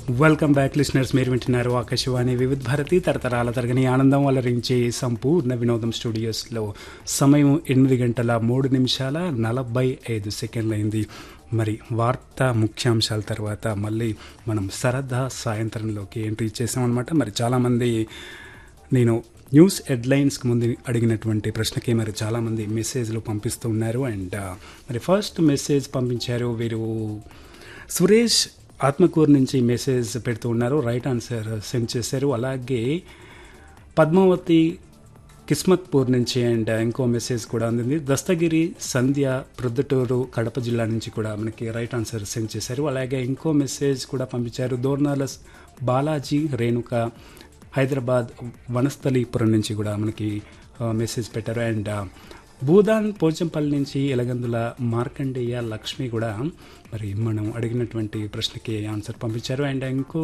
welcome back listeners మీరు వింటున్నారు ఆకాశవాణి వివిధ భారతి తరతరాల తరగని ఆనందం అలరించే సంపూర్ణ వినోదం స్టూడియోస్లో సమయం ఎనిమిది గంటల మూడు నిమిషాల నలభై ఐదు సెకండ్లు అయింది మరి వార్తా ముఖ్యాంశాల తర్వాత మళ్ళీ మనం సరదా సాయంత్రంలోకి ఎంట్రీ చేసామన్నమాట మరి చాలామంది నేను న్యూస్ హెడ్లైన్స్కి ముందు అడిగినటువంటి ప్రశ్నకి మరి చాలామంది మెసేజ్లు పంపిస్తూ ఉన్నారు అండ్ మరి ఫస్ట్ మెసేజ్ పంపించారు వీరు సురేష్ ఆత్మకూరు నుంచి మెసేజ్ పెడుతూ ఉన్నారు రైట్ ఆన్సర్ సెండ్ చేశారు అలాగే పద్మావతి కిస్మత్పూర్ నుంచి అండ్ ఇంకో మెసేజ్ కూడా అందింది దస్తగిరి సంధ్య ప్రొద్దుటూరు కడప జిల్లా నుంచి కూడా మనకి రైట్ ఆన్సర్ సెండ్ చేశారు అలాగే ఇంకో మెసేజ్ కూడా పంపించారు దోర్నాల బాలాజీ రేణుక హైదరాబాద్ వనస్థలీపురం నుంచి కూడా మనకి మెసేజ్ పెట్టారు అండ్ భూదాన్ పోచంపల్లి నుంచి ఎలగందుల మార్కండేయ లక్ష్మి కూడా మరి మనం అడిగినటువంటి ప్రశ్నకి ఆన్సర్ పంపించారు అండ్ ఇంకో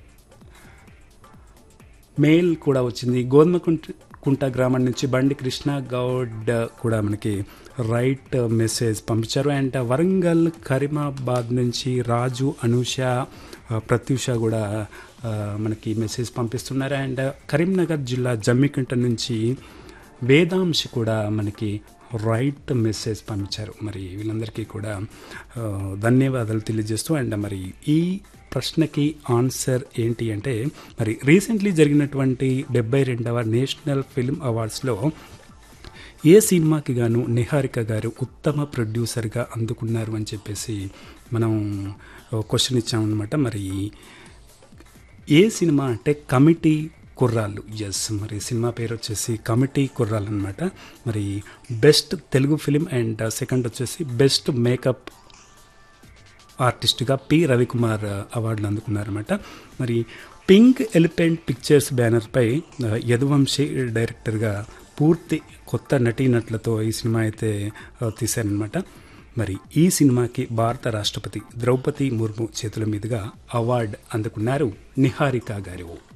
మెయిల్ కూడా వచ్చింది గోధుమకుంట కుంట గ్రామం నుంచి బండి కృష్ణ గౌడ్ కూడా మనకి రైట్ మెసేజ్ పంపించారు అండ్ వరంగల్ కరీమాబాద్ నుంచి రాజు అనూష ప్రత్యూష కూడా మనకి మెసేజ్ పంపిస్తున్నారు అండ్ కరీంనగర్ జిల్లా జమ్మికుంట నుంచి వేదాంశ్ కూడా మనకి రైట్ మెసేజ్ పంపించారు మరి వీళ్ళందరికీ కూడా ధన్యవాదాలు తెలియజేస్తూ అండ్ మరి ఈ ప్రశ్నకి ఆన్సర్ ఏంటి అంటే మరి రీసెంట్లీ జరిగినటువంటి డెబ్బై రెండవ నేషనల్ ఫిల్మ్ అవార్డ్స్లో ఏ సినిమాకి గాను నిహారిక గారు ఉత్తమ ప్రొడ్యూసర్గా అందుకున్నారు అని చెప్పేసి మనం క్వశ్చన్ ఇచ్చామన్నమాట మరి ఏ సినిమా అంటే కమిటీ కుర్రాళ్ళు ఎస్ మరి సినిమా పేరు వచ్చేసి కమిటీ కుర్రాళ్ళు అనమాట మరి best Telugu film and second వచ్చేసి బెస్ట్ మేకప్ ఆర్టిస్ట్గా పి రవికుమార్ అవార్డులు అందుకున్నారన్నమాట మరి పింక్ ఎలిఫెంట్ పిక్చర్స్ బ్యానర్పై యదువంశీ డైరెక్టర్గా పూర్తి కొత్త నటీనటులతో ఈ సినిమా అయితే తీశారనమాట మరి ఈ సినిమాకి భారత రాష్ట్రపతి ద్రౌపది ముర్ము చేతుల మీదుగా అవార్డు అందుకున్నారు నిహారిక గారు